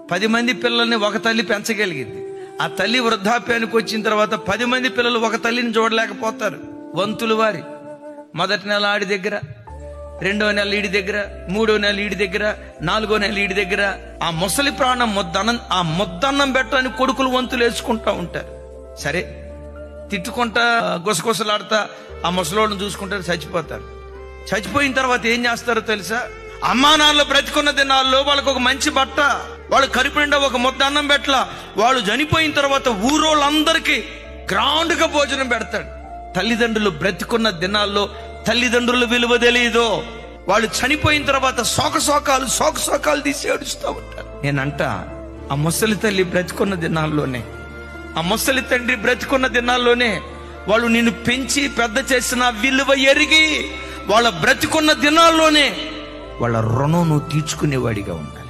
పది మంది పిల్లల్ని ఒక తల్లి పెంచగలిగింది ఆ తల్లి వృద్ధాప్యానికి వచ్చిన తర్వాత పది మంది పిల్లలు ఒక తల్లిని చూడలేకపోతారు వంతులు వారి మొదటి నెల ఆడి దగ్గర రెండో నెల ఈడి దగ్గర మూడో నెల ఈడి దగ్గర నాలుగో నెల ఈడి దగ్గర ఆ ముసలి ప్రాణం ముద్దన్నం ఆ ముద్దన్నం పెట్టడానికి కొడుకులు వంతులు వేసుకుంటా ఉంటారు సరే తిట్టుకుంటా గుసగుసలాడుతా ఆ ముసలోళ్ళని చూసుకుంటారు చచ్చిపోతారు చచ్చిపోయిన తర్వాత ఏం చేస్తారో తెలుసా అమ్మా నాన్నలు బ్రతికున్న దినాల్లో వాళ్ళకు ఒక మంచి బట్ట వాళ్ళు కడుపు నిండా ఒక ముద్ద అన్నం పెట్టలా వాళ్ళు చనిపోయిన తర్వాత ఊరోళ్ళందరికీ గ్రౌండ్ గా భోజనం పెడతాడు తల్లిదండ్రులు బ్రతికున్న దినాల్లో తల్లిదండ్రుల విలువ తెలియదు వాళ్ళు చనిపోయిన తర్వాత శోక శోకాలు శోక శోకాలు తీసి ఏడుస్తూ ఉంటారు నేనంట ఆ ముసలి తల్లి బ్రతికున్న దినాల్లోనే ఆ ముసలి తండ్రి బ్రతికున్న దినాల్లోనే వాళ్ళు నిన్ను పెంచి పెద్ద చేసిన విలువ ఎరిగి వాళ్ళ బ్రతికున్న దినాల్లోనే వాళ్ళ రుణం నువ్వు తీర్చుకునేవాడిగా ఉన్నా